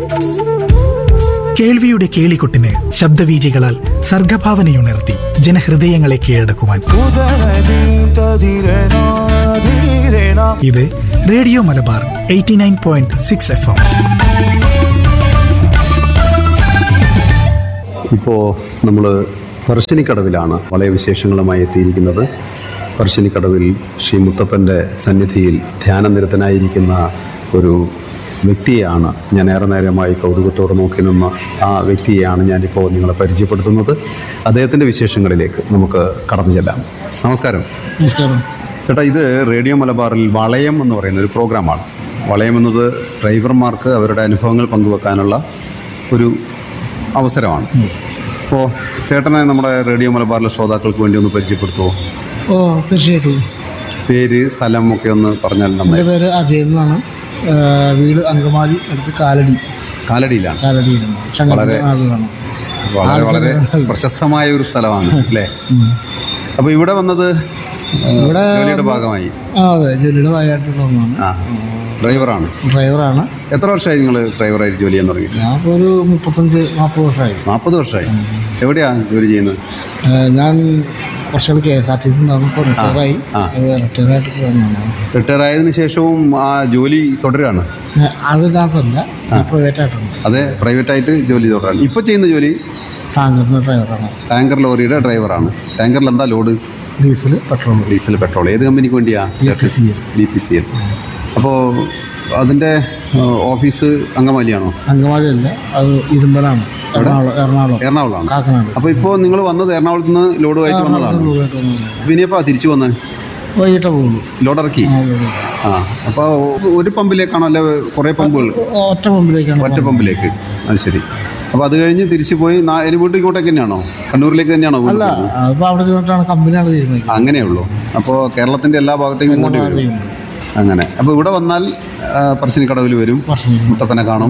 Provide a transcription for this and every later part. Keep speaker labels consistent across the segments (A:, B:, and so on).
A: കേൾവിയുടെ കേളികൊട്ടിന് ശബ്ദവീചികളാൽ സർഗഭാവനയുണർത്തി ജനഹൃദയങ്ങളെ കീഴടക്കുവാൻ ഇത് Radio Malabar eighty nine point six F M
B: ഇപ്പോൾ നമ്മൾ പറശ്ശിനിക്കടവിലാണ് വളരെ വിശേഷങ്ങളുമായി എത്തിയിരിക്കുന്നത് പറശ്ശിനിക്കടവിൽ ശ്രീ മുത്തപ്പൻ്റെ സന്നിധിയിൽ ധ്യാനനിരതനായിരിക്കുന്ന ഒരു വ്യക്തിയെയാണ് ഞാൻ ഏറെ നേരമായി കൗതുകത്തോടെ നോക്കി നിന്ന ആ വ്യക്തിയെയാണ് ഞാനിപ്പോൾ നിങ്ങളെ പരിചയപ്പെടുത്തുന്നത് അദ്ദേഹത്തിൻ്റെ വിശേഷങ്ങളിലേക്ക് നമുക്ക് കടന്നു ചെല്ലാം നമസ്കാരം
C: നമസ്കാരം
B: ചേട്ടാ ഇത് റേഡിയോ മലബാറിൽ വളയം എന്ന് പറയുന്ന ഒരു പ്രോഗ്രാമാണ് വളയം എന്നത് ഡ്രൈവർമാർക്ക് അവരുടെ അനുഭവങ്ങൾ പങ്കുവെക്കാനുള്ള ഒരു അവസരമാണ് അപ്പോൾ ചേട്ടനെ നമ്മുടെ റേഡിയോ മലബാറിലെ ശ്രോതാക്കൾക്ക് വേണ്ടി ഒന്ന് പരിചയപ്പെടുത്തുമോ
C: ഓ തീർച്ചയായിട്ടും
B: പേര് സ്ഥലം ഒക്കെ ഒന്ന് പറഞ്ഞാൽ
C: എൻ്റെ
B: നന്നായി
C: പേര് അജയ് എന്നാണ് ആ, വീട് അങ്കമാലി അടുത്ത് കാലടി
B: കാലടിയിലാണ്
C: കാലടിയിലാണ്
B: വളരെ-
C: നാടുകളാണ്
B: വളരെ വളരെ പ്രശസ്തമായ ഒരു സ്ഥലമാണ് അല്ലേ അപ്പോൾ ഇവിടെ വന്നത് ആ,
C: ഇവിടെ
B: ജോലിയുടെ ഭാഗമായി
C: ആ അതെ ജോലിയുടെ ഭാഗമായിട്ടുള്ള ഒന്നാണ്
B: ആ ഡ്രൈവറാണ്
C: ഡ്രൈവറാണ്
B: എത്ര വർഷമായി നിങ്ങൾ ഡ്രൈവറായിട്ട് ജോലി ചെയ്യാൻ തുടങ്ങിയിട്ട്
C: ഞാൻ ഇപ്പോൾ ഒരു മുപ്പത്തഞ്ച് നാൽപ്പത് വർഷമായി
B: നാൽപ്പത് വർഷമായി എവിടെയാണ് ജോലി ചെയ്യുന്നത്
C: ആ, ഞാൻ കുറച്ചുകൾ K S R T C ഉണ്ടാകും ഇപ്പോൾ റിട്ടയറായി
B: ആ.
C: റിട്ടയറായിട്ട് പോകുന്നതാണ്
B: റിട്ടയർ ആയതിനു ശേഷവും ആ ജോലി തുടരുകയാണ്
C: അത് ഇതിനകത്തല്ല പ്രൈവറ്റായിട്ടുണ്ട്
B: അതെ പ്രൈവറ്റായിട്ട് ജോലി തുടരാണ് ഇപ്പോൾ ചെയ്യുന്ന ജോലി
C: ടാങ്കറിൻ്റെ ഡ്രൈവറാണ്
B: ടാങ്കർ ലോറിയുടെ ഡ്രൈവറാണ് ടാങ്കറിൽ എന്താ load
C: diesel petrol
B: diesel petrol ഏത് കമ്പനിക്ക് വേണ്ടിയാ
C: BPCL.
B: B P C L അപ്പോൾ അതിൻ്റെ ഓഫീസ് അങ്കമാലിയാണോ
C: അങ്കമാലി അല്ല അത് ഇരുമ്പലാണ് എറണാകുളം എറണാകുളം
B: എറണാകുളമാണ്
C: കാക്കനാട്
B: അപ്പോൾ ഇപ്പോൾ നിങ്ങൾ വന്നത് എറണാകുളത്ത് നിന്ന് ലോഡുമായിട്ട് വന്നതാണ്
C: രൂപയായിട്ട് വന്നതാണ്.
B: അപ്പോൾ ഇനിയപ്പോൾ തിരിച്ചു വന്ന്
C: വൈകിട്ടേ പോകുള്ളൂ
B: ലോഡ് ഇറക്കി
C: ആ, വൈകിട്ട്.
B: ആ അപ്പോൾ ഒരു പമ്പിലേക്കാണോ അല്ലെ കുറേ പമ്പുകൾ
C: ഒറ്റ പമ്പിലേക്കാണ്
B: ഒറ്റ പമ്പിലേക്ക് അത് ശരി അപ്പോൾ അത് കഴിഞ്ഞ് തിരിച്ചു പോയി നാ- ഇനി വീട്ടിൽ ഇങ്ങോട്ടേക്ക് തന്നെയാണോ കണ്ണൂരിലേക്ക് തന്നെയാണോ വീട്
C: അല്ല
B: വരുന്നത്?
C: അതിപ്പോൾ അവിടെ ചെന്നിട്ടാണ് കമ്പനിയാണ് തീരുമാനിക്കുന്നത്
B: അങ്ങനെയുള്ളൂ അപ്പോൾ കേരളത്തിൻ്റെ എല്ലാ ഭാഗത്തേക്കും ഇങ്ങോട്ട് വരും അങ്ങനെ അപ്പോൾ ഇവിടെ വന്നാൽ ആ, പറശ്ശിനിക്കടവിൽ വരും
C: പറശ്ശിനിക്കടവ്.
B: മുത്തപ്പനെ കാണും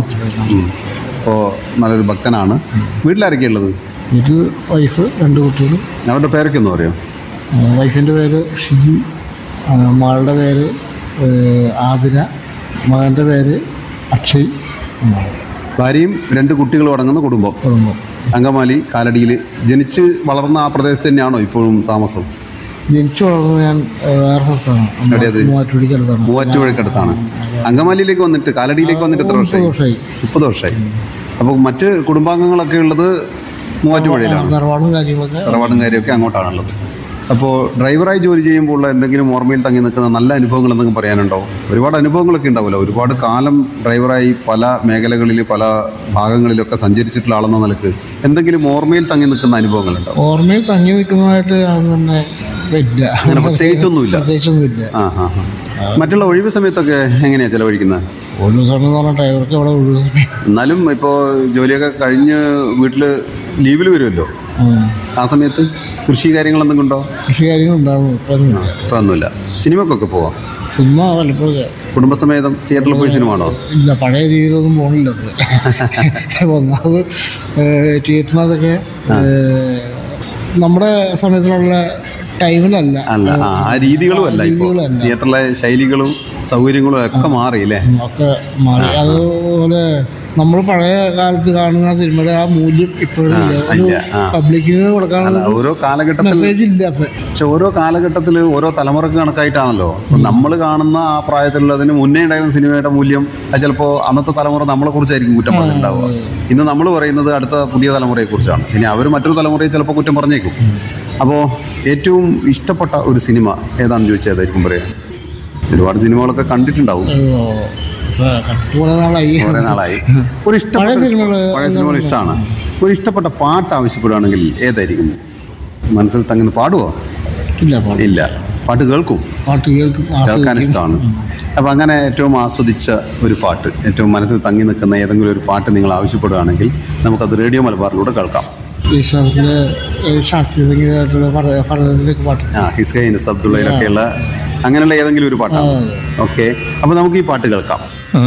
B: അപ്പോൾ നല്ലൊരു ഭക്തനാണ് വീട്ടിലാരൊക്കെയാ ഉള്ളത്
C: വീട്ടിൽ വൈഫ് രണ്ട് കുട്ടികൾ
B: അവരുടെ പേരൊക്കെ ഒന്ന് പറയോ
C: വൈഫിൻ്റെ പേര് ഷിജി ആ, മകളുടെ പേര് ഏ, ആതിര മകൻ്റെ പേര് അക്ഷയ് എന്നാണ്
B: ഭാര്യയും രണ്ട് കുട്ടികളും അടങ്ങുന്ന കുടുംബം
C: കുടുംബം
B: അങ്കമാലി കാലടിയിൽ ജനിച്ച് വളർന്ന ആ പ്രദേശത്ത് തന്നെയാണോ ഇപ്പോഴും താമസം
C: ജനിച്ചു വളർന്നത് ഞാൻ ഏ, വേറെ സ്ഥലത്താണ്
B: എവിടെയത്?
C: മൂവാറ്റുപടിക്ക് അടുത്താണ്
B: മൂവാറ്റുപുഴക്കടുത്താണ് അങ്കമാലിയിലേക്ക് വന്നിട്ട് കാലടിയിലേക്ക് വന്നിട്ട് എത്ര വർഷമായി
C: വർഷമായി
B: മുപ്പത് വർഷമായി അപ്പോൾ മറ്റ് കുടുംബാംഗങ്ങളൊക്കെ ഉള്ളത് മൂവാറ്റുപുഴയിലാണ്
C: തറവാടും കാര്യങ്ങളൊക്കെ
B: തറവാടും കാര്യമൊക്കെ അങ്ങോട്ടാണുള്ളത് അപ്പോൾ ഡ്രൈവറായി ജോലി ചെയ്യുമ്പോൾ ഉള്ള എന്തെങ്കിലും ഓർമ്മയിൽ തങ്ങി നിൽക്കുന്ന നല്ല അനുഭവങ്ങൾ എന്തെങ്കിലും പറയാനുണ്ടോ ഒരുപാട് അനുഭവങ്ങളൊക്കെ ഉണ്ടാവുമല്ലോ ഒരുപാട് കാലം ഡ്രൈവറായി പല മേഖലകളിൽ പല ഭാഗങ്ങളിലൊക്കെ സഞ്ചരിച്ചിട്ടുള്ള ആളെന്ന നിലക്ക് എന്തെങ്കിലും ഓർമ്മയിൽ തങ്ങി നിൽക്കുന്ന അനുഭവങ്ങളുണ്ടോ
C: ഓർമ്മയിൽ തങ്ങി നിൽക്കുന്നതായിട്ട് അത് തന്നെ ഇല്ല
B: അങ്ങനെ പ്രത്യേകിച്ചൊന്നുമില്ല
C: പ്രത്യേകിച്ചൊന്നുമില്ല
B: ആ ആ ആ. മറ്റുള്ള ഒഴിവ് സമയത്തൊക്കെ എങ്ങനെയാണ് ചിലവഴിക്കുന്നത്
C: ഒഴിവ് സമയം എന്ന് പറഞ്ഞാൽ ഡ്രൈവർക്ക് അവിടെ ഒഴിവ് സമയം
B: എന്നാലും ഇപ്പോൾ ജോലിയൊക്കെ കഴിഞ്ഞ് വീട്ടിൽ ലീവിൽ വരുമല്ലോ
C: ഉം.
B: ആ സമയത്ത് കൃഷി കാര്യങ്ങൾ എന്തെങ്കിലും ഉണ്ടോ
C: കൃഷി കാര്യങ്ങൾ ഉണ്ടാകും ഇപ്പം ഒന്നുമില്ല
B: ഇപ്പം ഒന്നുമില്ല സിനിമക്കൊക്കെ പോവാം
C: സിനിമ വല്ലപ്പോഴും
B: കുടുംബസമേതം തിയേറ്ററിൽ പോയി സിനിമ ആണോ
C: ഇല്ല പഴയ രീതിയിലൊന്നും പോകണില്ല ഇപ്പം ഒന്നാമത് തിയേറ്ററിനകത്തൊക്കെ നമ്മുടെ സമയത്തിലുള്ള ടൈമിലല്ല
B: അല്ല ആ ആ രീതികളും അല്ല ഇപ്പോൾ
C: രീതികളല്ല.
B: തിയേറ്ററിലെ ശൈലികളും സൗകര്യങ്ങളും ഒക്കെ മാറി അല്ലേ
C: ഒക്കെ മാറി അതുപോലെ നമ്മൾ പഴയ കാലത്ത് കാണുന്ന സിനിമയുടെ ആ മൂല്യം ഇപ്പോഴും ഇല്ല ഒരു
B: ഇല്ല. ആ.
C: പബ്ലിക്കിന് കൊടുക്കാനുള്ള
B: അല്ല, ഓരോ കാലഘട്ടത്തിൽ
C: മെസ്സേജ് ഇല്ല അപ്പം
B: പക്ഷെ ഓരോ കാലഘട്ടത്തിൽ ഓരോ തലമുറക്ക് കണക്കായിട്ടാണല്ലോ നമ്മൾ കാണുന്ന ആ പ്രായത്തിലുള്ളതിന് മുന്നേ ഉണ്ടായിരുന്ന സിനിമയുടെ മൂല്യം അത് ചിലപ്പോൾ അന്നത്തെ തലമുറ നമ്മളെ കുറിച്ചായിരിക്കും കുറ്റം പറഞ്ഞിട്ടുണ്ടാവുക ഇന്ന് നമ്മൾ പറയുന്നത് അടുത്ത പുതിയ തലമുറയെ കുറിച്ചാണ് ഇനി അവർ മറ്റൊരു തലമുറയെ ചിലപ്പോൾ കുറ്റം പറഞ്ഞേക്കും അപ്പോൾ ഏറ്റവും ഇഷ്ടപ്പെട്ട ഒരു സിനിമ ഏതാണെന്ന് ചോദിച്ചാൽ ഏതായിരിക്കും പറയാം ഒരുപാട് സിനിമകളൊക്കെ കണ്ടിട്ടുണ്ടാവും
C: കുറെ നാളായി
B: കുറേ നാളായി ഒരു ഇഷ്ടപ്പെട്ട
C: പഴയ സിനിമകള്
B: പഴയ സിനിമകൾ ഇഷ്ടമാണ് ഒരു ഇഷ്ടപ്പെട്ട പാട്ട് ആവശ്യപ്പെടുകയാണെങ്കിൽ ഏതായിരിക്കും മനസ്സിൽ തങ്ങനെ പാടുവോ
C: ഇല്ല പാട്ട്
B: ഇല്ല പാട്ട് കേൾക്കും
C: പാട്ട് കേൾക്കും
B: കേൾക്കാൻ
C: ആസ്വദിക്കും.
B: ഇഷ്ടമാണ് അപ്പം അങ്ങനെ ഏറ്റവും ആസ്വദിച്ച ഒരു പാട്ട് ഏറ്റവും മനസ്സിൽ തങ്ങി നിൽക്കുന്ന ഏതെങ്കിലും ഒരു പാട്ട് നിങ്ങൾ ആവശ്യപ്പെടുകയാണെങ്കിൽ നമുക്കത് റേഡിയോ മലബാറിലൂടെ കേൾക്കാം
C: ഈ ശാസ്ത്രീയ ഏ, ശാസ്ത്രീയ സംഗീതമായിട്ടുള്ള പഠ- പഠനത്തിലേക്ക് പാട്ട്
B: ആ ഹിസ്ഹൈൻ അബ്ദുള്ളയിലൊക്കെയുള്ള അങ്ങനെയുള്ള ഏതെങ്കിലും ഒരു പാട്ടാണ് ഓക്കെ അപ്പോൾ നമുക്ക് ഈ പാട്ട് കേൾക്കാം